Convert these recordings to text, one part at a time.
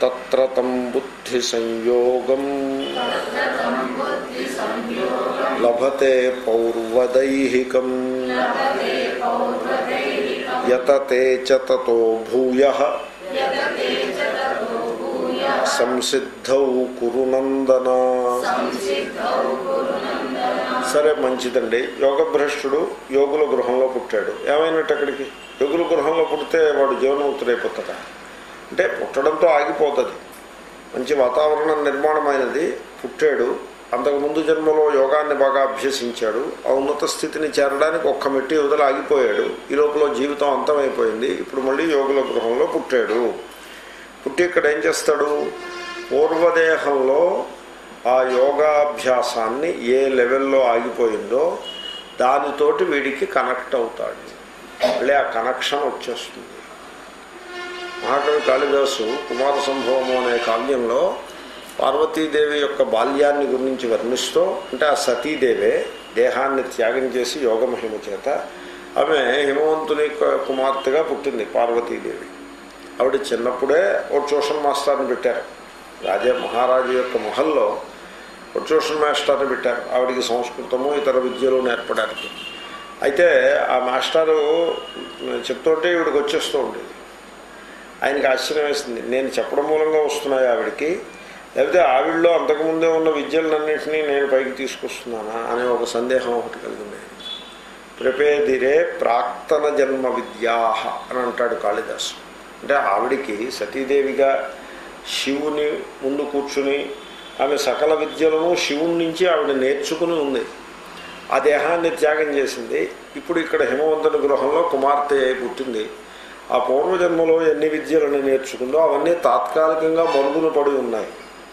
తత్ర తం బుద్ధి సంయోగం లభతే పౌర్వదైహికం యతతే చ తతో భూయ సంసిద్ధౌ కురునందన సరే మంచిదండి యోగభ్రష్టుడు యోగుల గృహంలో పుట్టాడు ఏమైనట్టు అక్కడికి యోగుల గృహంలో పుడితే వాడు జీవనముక్తుడైపోతాడా అంటే పుట్టడంతో ఆగిపోతుంది మంచి వాతావరణం నిర్మాణమైనది పుట్టాడు అంతకుముందు జన్మలో యోగాన్ని బాగా అభ్యసించాడు ఆ ఉన్నత స్థితిని చేరడానికి ఒక్క మెట్టి వదిలి ఆగిపోయాడు ఈ లోపల జీవితం అంతమైపోయింది ఇప్పుడు మళ్ళీ యోగుల గృహంలో పుట్టాడు పుట్టి ఇక్కడ ఏం చేస్తాడు పూర్వదేహంలో ఆ యోగాభ్యాసాన్ని ఏ లెవెల్లో ఆగిపోయిందో దానితోటి వీడికి కనెక్ట్ అవుతాడు మళ్ళీ ఆ కనెక్షన్ వచ్చేస్తుంది మహాకవి కాళిదాసు కుమార సంభవము అనే కావ్యంలో పార్వతీదేవి యొక్క బాల్యాన్ని గురించి వర్ణిస్తూ అంటే ఆ సతీదేవే దేహాన్ని త్యాగం చేసి యోగమహిమ చేత ఆమె హిమవంతుని కుమార్తెగా పుట్టింది పార్వతీదేవి ఆవిడ చిన్నప్పుడే ఓ ట్యూషన్ మాస్టర్ని పెట్టారు రాజా మహారాజు యొక్క మహల్లో ఓ ట్యూషన్ మాస్టర్ని పెట్టారు ఆవిడికి సంస్కృతము ఇతర విద్యలు నేర్పడానికి అయితే ఆ మాస్టారు చెప్తుంటే ఈవిడికి వచ్చేస్తూ ఉండేది ఆయనకి ఆశ్చర్యం వేసింది నేను చెప్పడం మూలంగా వస్తున్నాయి ఆవిడికి లేకపోతే ఆవిడలో అంతకుముందే ఉన్న విద్యలన్నింటినీ నేను పైకి తీసుకొస్తున్నానా అనే ఒక సందేహం ఒకటి కలిగింది ప్రపేదిరే ప్రాక్తన జన్మ విద్యాహ అని అంటాడు కాళిదాసు అంటే ఆవిడికి సతీదేవిగా శివుని ముందు కూర్చుని ఆమె సకల విద్యలను శివుని నుంచి ఆవిడ నేర్చుకుని ఉంది ఆ దేహాన్ని త్యాగం చేసింది ఇప్పుడు ఇక్కడ హిమవంతుని గృహంలో కుమార్తె అయి పుట్టింది ఆ పూర్వజన్మలో ఎన్ని విద్యలను నేర్చుకుందో అవన్నీ తాత్కాలికంగా మరుగున పడి ఉన్నాయి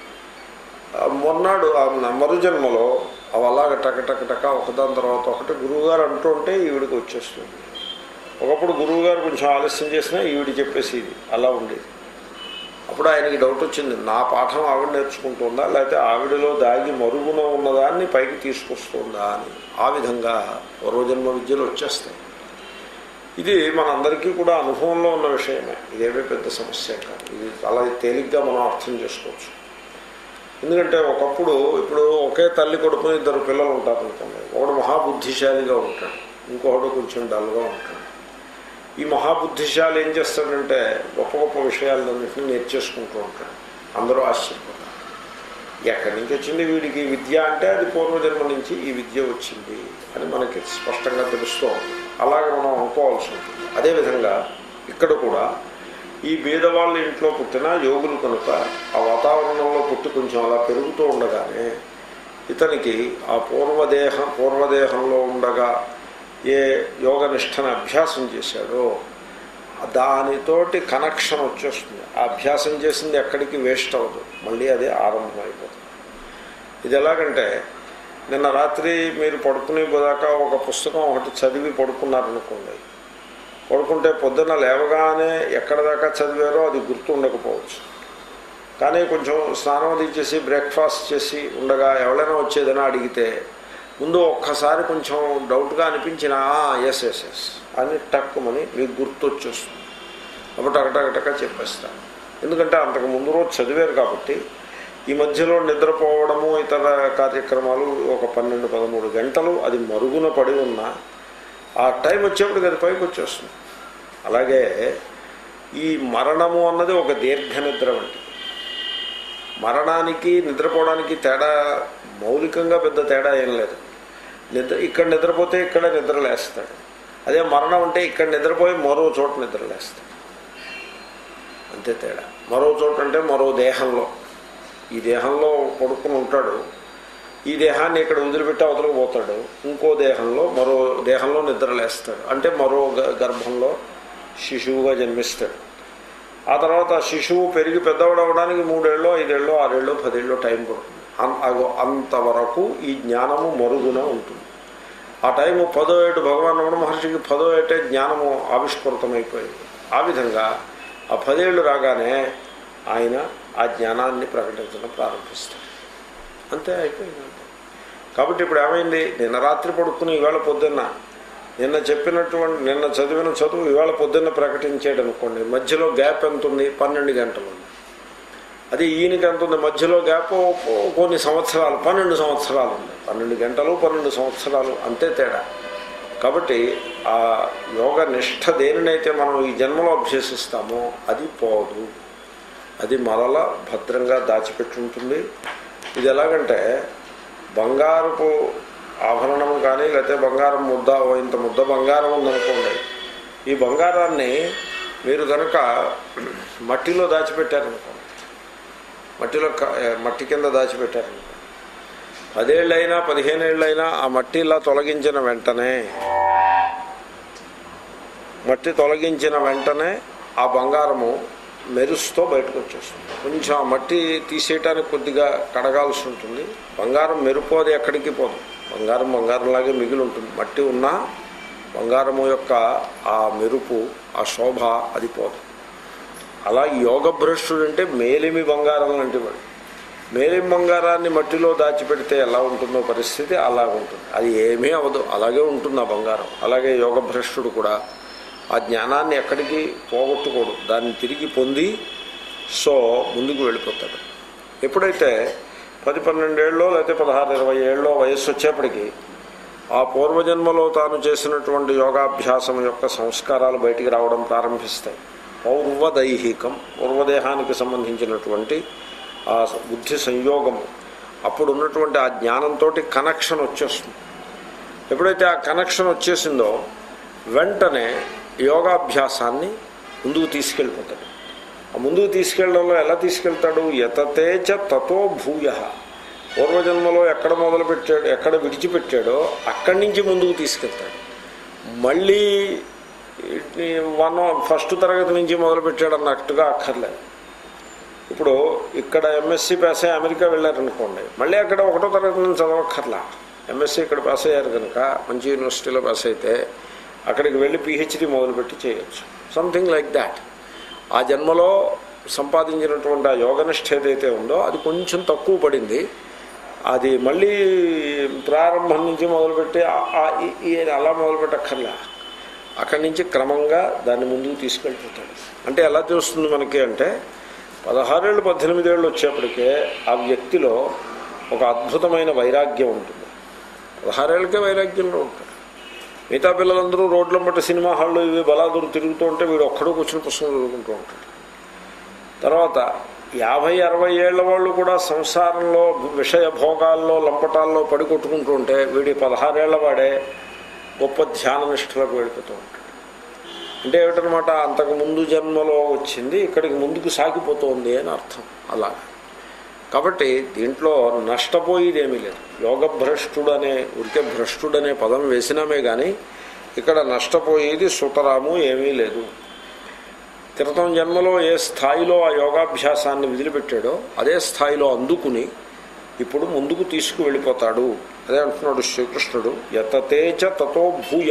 మొన్నాడు ఆ మరుజన్మలో అవి అలాగ టక టక టక ఒకదాని తర్వాత ఒకటి గురువుగారు అంటూ ఉంటే ఈవిడికి వచ్చేస్తుంది ఒకప్పుడు గురువుగారు కొంచెం ఆలస్యం చేసినా ఈవిడ చెప్పేసి ఇది అలా ఉండేది అప్పుడు ఆయనకి డౌట్ వచ్చింది నా పాఠం ఆవిడ నేర్చుకుంటుందా లేకపోతే ఆవిడలో దాగి మరుగున ఉన్నదాన్ని పైకి తీసుకొస్తుందా అని ఆ విధంగా పూర్వజన్మ విద్యలు వచ్చేస్తాయి ఇది మనందరికీ కూడా అనుభవంలో ఉన్న విషయమే ఇదేమీ పెద్ద సమస్య కాదు ఇది చాలా తేలిగ్గా మనం అర్థం చేసుకోవచ్చు ఎందుకంటే ఒకప్పుడు ఇప్పుడు ఒకే తల్లి కొడుకుని ఇద్దరు పిల్లలు ఉంటారు అనుకోండి ఒకడు మహాబుద్ధిశాలిగా ఉంటాడు ఇంకొకడు కొంచెం డల్గా ఉంటాడు ఈ మహాబుద్ధిశాలి ఏం చేస్తాడంటే గొప్ప గొప్ప విషయాలన్నింటినీ నేర్చేసుకుంటూ ఉంటాడు అందరూ ఆశ్చర్యపోతారు ఎక్కడి నుంచి వచ్చింది వీడికి విద్య అంటే అది పూర్వజన్మ నుంచి ఈ విద్య వచ్చింది అని మనకి స్పష్టంగా తెలుస్తూ ఉంది అలాగే మనం అనుకోవాల్సి ఉంటుంది అదేవిధంగా ఇక్కడ కూడా ఈ బీదవాళ్ళ ఇంట్లో పుట్టిన యోగులు కనుక ఆ వాతావరణంలో పుట్టి కొంచెం అలా పెరుగుతూ ఉండగానే ఇతనికి ఆ పూర్వదేహం పూర్వదేహంలో ఉండగా ఏ యోగనిష్టను అభ్యాసం చేశాడో దానితోటి కనెక్షన్ వచ్చేస్తుంది ఆ అభ్యాసం చేసింది ఎక్కడికి వేస్ట్ అవ్వదు మళ్ళీ అదే ఆరంభమైపోతుంది ఇది ఎలాగంటే నిన్న రాత్రి మీరు పడుకునే దాకా ఒక పుస్తకం ఒకటి చదివి పడుకున్నారనుకోండి పడుకుంటే పొద్దున్న లేవగానే ఎక్కడ దాకా చదివారో అది గుర్తు ఉండకపోవచ్చు కానీ కొంచెం స్నానం అది చేసి బ్రేక్ఫాస్ట్ చేసి ఉండగా ఎవరైనా వచ్చేదని అడిగితే ముందు ఒక్కసారి కొంచెం డౌట్గా అనిపించిన ఎస్ ఎస్ ఎస్ అని టక్కుమని మీకు గుర్తు వచ్చేస్తుంది అప్పుడు టకటకటక చెప్పేస్తాను ఎందుకంటే అంతకు ముందు రోజు చదివారు కాబట్టి ఈ మధ్యలో నిద్రపోవడము ఇతర కార్యక్రమాలు ఒక పన్నెండు పదమూడు గంటలు అది మరుగున పడి ఉన్న ఆ టైం వచ్చేప్పటికి అది పైకి వచ్చేస్తుంది అలాగే ఈ మరణము అన్నది ఒక దీర్ఘ నిద్ర వంటి మరణానికి నిద్రపోవడానికి తేడా మౌలికంగా పెద్ద తేడా ఏం లేదు నిద్ర ఇక్కడ నిద్రపోతే ఇక్కడ నిద్ర లేస్తాడు అదే మరణం అంటే ఇక్కడ నిద్రపోయి మరో చోట నిద్ర లేస్తాడు అంతే తేడా మరో చోట అంటే మరో దేహంలో ఈ దేహంలో పడుకుని ఉంటాడు ఈ దేహాన్ని ఇక్కడ వదిలిపెట్టి అవతలకు పోతాడు ఇంకో దేహంలో మరో దేహంలో నిద్రలేస్తాడు అంటే మరో గర్భంలో శిశువుగా జన్మిస్తాడు ఆ తర్వాత శిశువు పెరిగి పెద్దవాడు అవడానికి మూడేళ్ళు ఐదేళ్ళు ఆరేళ్ళు పదేళ్ళు టైం పడుతుంది అంతవరకు ఈ జ్ఞానము మరుగున ఉంటుంది ఆ టైము పదో ఏడు భగవాన్ రమణ మహర్షికి పదో ఏటే జ్ఞానము ఆవిష్కృతమైపోయింది ఆ విధంగా ఆ పదేళ్ళు రాగానే ఆయన ఆ జ్ఞానాన్ని ప్రకటించడం ప్రారంభిస్తాడు అంతే అయిపోయింది అంతే కాబట్టి ఇప్పుడు ఏమైంది నిన్న రాత్రి పడుకుని ఈవేళ పొద్దున్న నిన్న చెప్పినటువంటి నిన్న చదివిన చదువు ఇవాళ పొద్దున్న ప్రకటించాడు అనుకోండి మధ్యలో గ్యాప్ ఎంత ఉంది పన్నెండు గంటలు ఉంది అది ఈయనకి ఎంత ఉంది మధ్యలో గ్యాప్ కొన్ని సంవత్సరాలు పన్నెండు సంవత్సరాలు ఉంది పన్నెండు గంటలు పన్నెండు సంవత్సరాలు అంతే తేడా కాబట్టి ఆ యోగ నిష్ఠ దేనినైతే మనం ఈ జన్మలో అభ్యసిస్తామో అది పోదు అది మరల భద్రంగా దాచిపెట్టి ఉంటుంది ఇది ఎలాగంటే బంగారపు ఆభరణం కానీ లేకపోతే బంగారం ముద్ద ఓ ఇంత ముద్ద బంగారం ఉందనుకోండి ఈ బంగారాన్ని మీరు కనుక మట్టిలో దాచిపెట్టారనుకోండి మట్టిలో క- మట్టి కింద దాచిపెట్టారనుకోండి పదేళ్ళైనా పదిహేనేళ్ళైనా ఆ మట్టి ఇలా తొలగించిన వెంటనే మట్టి తొలగించిన వెంటనే ఆ బంగారము మెరుస్తూ బయటకు వచ్చేస్తుంది కొంచెం ఆ మట్టి తీసేయటానికి కొద్దిగా కడగాల్సి ఉంటుంది బంగారం మెరుపు అది ఎక్కడికి పోదు బంగారం బంగారంలాగే మిగిలి ఉంటుంది మట్టి ఉన్నా బంగారము యొక్క ఆ మెరుపు ఆ శోభ అది పోదు అలా యోగ భ్రష్టుడు అంటే మేలిమి బంగారం లాంటి వాడు మేలిమి బంగారాన్ని మట్టిలో దాచిపెడితే ఎలా ఉంటుందో పరిస్థితి అలా ఉంటుంది అది ఏమీ అవ్వదు అలాగే ఉంటుంది ఆ బంగారం అలాగే యోగ భ్రష్టుడు కూడా ఆ జ్ఞానాన్ని ఎక్కడికి పోగొట్టుకోడు దాన్ని తిరిగి పొంది సో ముందుకు వెళ్ళిపోతాడు ఎప్పుడైతే పది పన్నెండేళ్ళలో లేకపోతే పదహారు ఇరవై ఏళ్ళలో వయస్సు వచ్చేప్పటికి ఆ పూర్వజన్మలో తాను చేసినటువంటి యోగాభ్యాసం యొక్క సంస్కారాలు బయటికి రావడం ప్రారంభిస్తాయి పౌర్వదైహికం పూర్వదేహానికి సంబంధించినటువంటి ఆ బుద్ధి సంయోగము అప్పుడు ఉన్నటువంటి ఆ జ్ఞానంతో కనెక్షన్ వచ్చేస్తుంది ఎప్పుడైతే ఆ కనెక్షన్ వచ్చేసిందో వెంటనే యోగాభ్యాసాన్ని ముందుకు తీసుకెళ్ళిపోతాడు ఆ ముందుకు తీసుకెళ్ళడంలో ఎలా తీసుకెళ్తాడు యతతేచ తతో భూయ పూర్వజన్మలో ఎక్కడ మొదలుపెట్టాడు ఎక్కడ విడిచిపెట్టాడో అక్కడి నుంచి ముందుకు తీసుకెళ్తాడు మళ్ళీ వన్ ఫస్ట్ తరగతి నుంచి మొదలుపెట్టాడు అన్నట్టుగా అక్కర్లేదు ఇప్పుడు ఇక్కడ ఎంఎస్సి పాస్ అయ్యి అమెరికా వెళ్ళారనుకోండి మళ్ళీ అక్కడ ఒకటో తరగతి నుంచి చదవక్కర్లా ఎంఎస్సి ఇక్కడ పాస్ అయ్యారు కనుక మంచి యూనివర్సిటీలో పాస్ అయితే అక్కడికి వెళ్ళి పిహెచ్డి మొదలుపెట్టి చేయొచ్చు సంథింగ్ లైక్ దాట్ ఆ జన్మలో సంపాదించినటువంటి ఆ యోగనిష్ట ఏదైతే ఉందో అది కొంచెం తక్కువ పడింది అది మళ్ళీ ప్రారంభం నుంచి మొదలుపెట్టి ఆ- ఆ ఈ- ఈ అని అలా మొదలుపెట్టక్కర్లా అక్కడి నుంచి క్రమంగా దాన్ని ముందుకు తీసుకెళ్ళిపోతాడు అంటే ఎలా తెలుస్తుంది మనకి అంటే పదహారేళ్ళు పద్దెనిమిదేళ్ళు వచ్చేప్పటికే ఆ వ్యక్తిలో ఒక అద్భుతమైన వైరాగ్యం ఉంటుంది పదహారేళ్ళకే వైరాగ్యంలో ఉంటాడు మిగతా పిల్లలందరూ రోడ్ల మట్టి సినిమా హాల్లో ఇవి బలాదురు తిరుగుతూ ఉంటే వీడు ఒక్కడూ కూర్చుని పుస్తకం చదువుకుంటూ ఉంటాడు తర్వాత యాభై అరవై ఏళ్ల వాళ్ళు కూడా సంసారంలో విషయ భోగాల్లో లంపటాల్లో పడి కొట్టుకుంటూ ఉంటే వీడి పదహారేళ్ల వాడే గొప్ప ధ్యాన నిష్ఠలకు వెళ్ళిపోతూ ఉంటాడు అంటే ఏమిటనమాట అంతకు ముందు జన్మలో వచ్చింది ఇక్కడికి ముందుకు సాగిపోతోంది అని అర్థం అలా కాబట్టి దీంట్లో నష్టపోయేది ఏమీ లేదు యోగ భ్రష్టుడు అనే ఉరికే భ్రష్టుడు అనే పదం వేసినామే కానీ ఇక్కడ నష్టపోయేది సుతరాము ఏమీ లేదు క్రితం జన్మలో ఏ స్థాయిలో ఆ యోగాభ్యాసాన్ని వదిలిపెట్టాడో అదే స్థాయిలో అందుకుని ఇప్పుడు ముందుకు తీసుకువెళ్ళిపోతాడు అదే అంటున్నాడు శ్రీకృష్ణుడు యతతేచ తతో భూయ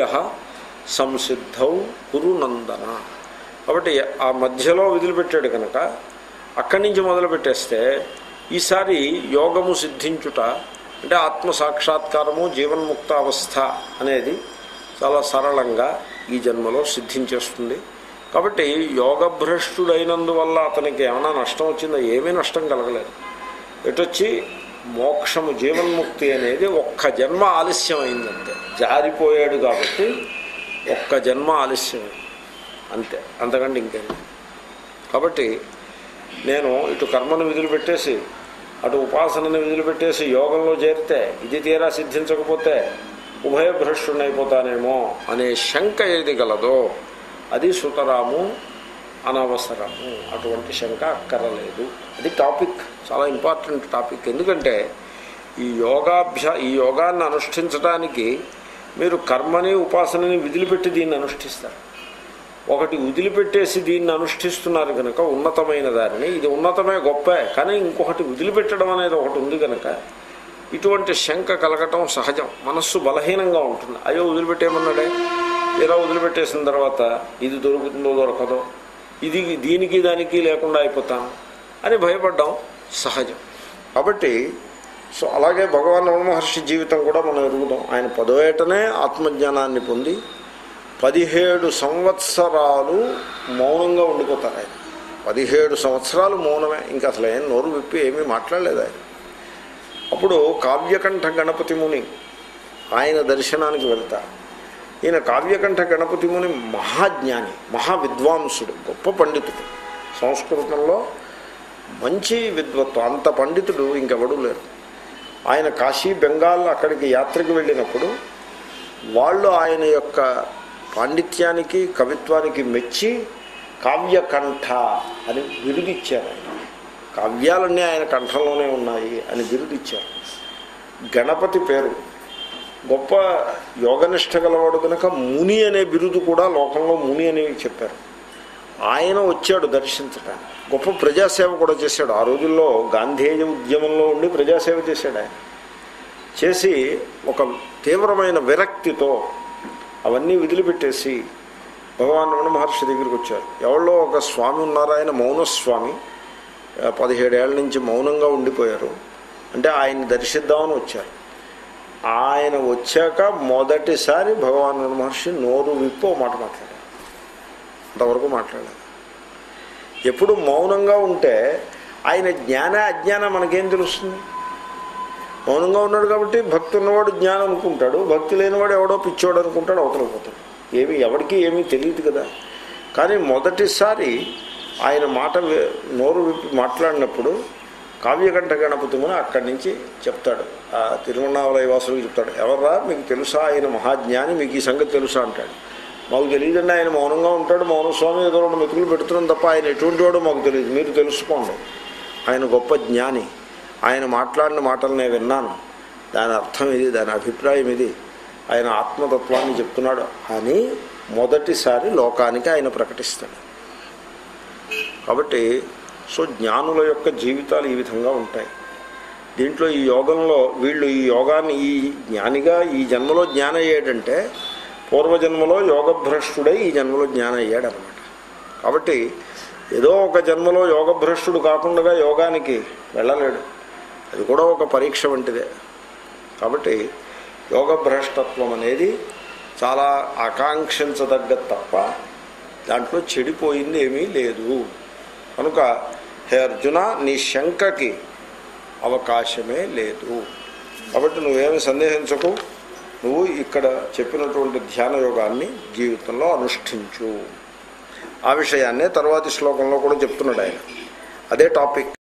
సంసిద్ధౌ గురునందన కాబట్టి ఆ మధ్యలో వదిలిపెట్టాడు కనుక అక్కడి నుంచి మొదలు పెట్టేస్తే ఈసారి యోగము సిద్ధించుట అంటే ఆత్మ సాక్షాత్కారము జీవన్ముక్త అవస్థ అనేది చాలా సరళంగా ఈ జన్మలో సిద్ధించేస్తుంది కాబట్టి యోగభ్రష్టుడైనందువల్ల అతనికి ఏమైనా నష్టం వచ్చిందా ఏమీ నష్టం కలగలేదు ఎటొచ్చి మోక్షము జీవన్ముక్తి అనేది ఒక్క జన్మ ఆలస్యం అయిందంతే జారిపోయాడు కాబట్టి ఒక్క జన్మ ఆలస్యం అంతే అంతకంటే ఇంకేం కాబట్టి నేను ఇటు కర్మను విధులుపెట్టేసి అటు ఉపాసనని విధులుపెట్టేసి యోగంలో చేరితే ఇది తీరా సిద్ధించకపోతే ఉభయభ్రష్టునైపోతానేమో అనే శంక ఏది గలదో అది సుతరాము అనవసరము అటువంటి శంక అక్కరలేదు అది టాపిక్ చాలా ఇంపార్టెంట్ టాపిక్ ఎందుకంటే ఈ యోగాభ్యా ఈ యోగాన్ని అనుష్ఠించడానికి మీరు కర్మని ఉపాసనని విదిలిపెట్టి దీన్ని అనుష్ఠిస్తారు ఒకటి వదిలిపెట్టేసి దీన్ని అనుష్ఠిస్తున్నారు కనుక ఉన్నతమైన దారిని ఇది ఉన్నతమే గొప్పే కానీ ఇంకొకటి వదిలిపెట్టడం అనేది ఒకటి ఉంది కనుక ఇటువంటి శంక కలగటం సహజం మనస్సు బలహీనంగా ఉంటుంది అయ్యో వదిలిపెట్టేమన్నాడే ఇలా వదిలిపెట్టేసిన తర్వాత ఇది దొరుకుతుందో దొరకదో ఇది దీనికి దానికి లేకుండా అయిపోతాం అని భయపడ్డం సహజం కాబట్టి సో అలాగే భగవాన్ రమణ మహర్షి జీవితం కూడా మనం ఎరుగుదాం ఆయన పదో ఏటనే ఆత్మజ్ఞానాన్ని పొంది పదిహేడు సంవత్సరాలు మౌనంగా ఉండిపోతారు ఆయన పదిహేడు సంవత్సరాలు మౌనమే ఇంకా అసలు ఏం నోరు విప్పి ఏమీ మాట్లాడలేదు ఆయన అప్పుడు కావ్యకంఠ గణపతి ముని ఆయన దర్శనానికి వెళ్తారు ఈయన కావ్యకంఠ గణపతి ముని మహాజ్ఞాని మహావిద్వాంసుడు గొప్ప పండితుడు సంస్కృతంలో మంచి విద్వత్వం అంత పండితుడు ఇంకెవడూ లేరు ఆయన కాశీ బెంగాల్ అక్కడికి యాత్రకు వెళ్ళినప్పుడు వాళ్ళు ఆయన యొక్క పాండిత్యానికి కవిత్వానికి మెచ్చి కావ్యకంఠ అని బిరుదిచ్చారు ఆయన కావ్యాలన్నీ ఆయన కంఠంలోనే ఉన్నాయి అని బిరుదిచ్చారు గణపతి పేరు గొప్ప యోగనిష్ట గలవాడు కనుక ముని అనే బిరుదు కూడా లోకంలో ముని అని చెప్పారు ఆయన వచ్చాడు దర్శించటానికి గొప్ప ప్రజాసేవ కూడా చేశాడు ఆ రోజుల్లో గాంధేయ ఉద్యమంలో ఉండి ప్రజాసేవ చేశాడు ఆయన చేసి ఒక తీవ్రమైన విరక్తితో అవన్నీ వదిలిపెట్టేసి భగవాన్ రమణ మహర్షి దగ్గరికి వచ్చారు ఎవరో ఒక స్వామి ఉన్నారు ఆయన మౌనస్వామి ఆ, పదిహేడేళ్ల నుంచి మౌనంగా ఉండిపోయారు అంటే ఆయన్ని దర్శిద్దామని వచ్చారు ఆయన వచ్చాక మొదటిసారి భగవాన్ రమణ మహర్షి నోరు విప్పో మాట మాట్లాడారు అంతవరకు మాట్లాడారు ఎప్పుడు మౌనంగా ఉంటే ఆయన జ్ఞాన అజ్ఞానం మనకేం తెలుస్తుంది మౌనంగా ఉన్నాడు కాబట్టి భక్తి ఉన్నవాడు జ్ఞానం అనుకుంటాడు భక్తి లేనివాడు ఎవడో పిచ్చోడు అనుకుంటాడు అవతల పోతాడు ఏమి ఎవరికి ఏమీ తెలియదు కదా కానీ మొదటిసారి ఆయన మాట వి- నోరు విప్పి మాట్లాడినప్పుడు కావ్యకంఠ గణపతిమని అక్కడి నుంచి చెప్తాడు ఆ తిరువണ്ണామలయ వాసులకు చెప్తాడు ఎవర్రా మీకు తెలుసా ఆయన మహాజ్ఞాని మీకు ఈ సంగతి తెలుసా అంటాడు మాకు తెలియదండి ఆయన మౌనంగా ఉంటాడు మౌనస్వామి ఏదో రెండు మెతుకులు పెడుతున్నాం తప్ప ఆయన ఎటువంటి వాడో మాకు తెలియదు మీరు తెలుసుకోండి ఆయన గొప్ప జ్ఞాని ఆయన మాట్లాడిన మాటలు నేను విన్నాను దాని అర్థం ఇది దాని అభిప్రాయం ఇది ఆయన ఆత్మతత్వాన్ని చెప్తున్నాడు అని మొదటిసారి లోకానికి ఆయన ప్రకటిస్తాడు కాబట్టి సో జ్ఞానుల యొక్క జీవితాలు ఈ విధంగా ఉంటాయి దీంట్లో ఈ యోగంలో వీళ్ళు ఈ యోగాన్ని ఈ జ్ఞానిగా ఈ జన్మలో జ్ఞానం అయ్యాడంటే పూర్వజన్మలో యోగభ్రష్టుడై ఈ జన్మలో జ్ఞానం అయ్యాడు అనమాట కాబట్టి ఏదో ఒక జన్మలో యోగభ్రష్టుడు కాకుండా యోగానికి వెళ్ళలేడు అది కూడా ఒక పరీక్ష వంటిదే కాబట్టి యోగభ్రష్టత్వం అనేది చాలా ఆకాంక్షించదగ్గ తప్ప దాంట్లో చెడిపోయింది ఏమీ లేదు కనుక హే అర్జున నీ శంకకి అవకాశమే లేదు కాబట్టి నువ్వేమి సందేహించకు నువ్వు ఇక్కడ చెప్పినటువంటి ధ్యాన యోగాన్ని జీవితంలో అనుష్ఠించు ఆ విషయాన్నే తర్వాతి శ్లోకంలో కూడా చెప్తున్నాడు ఆయన అదే టాపిక్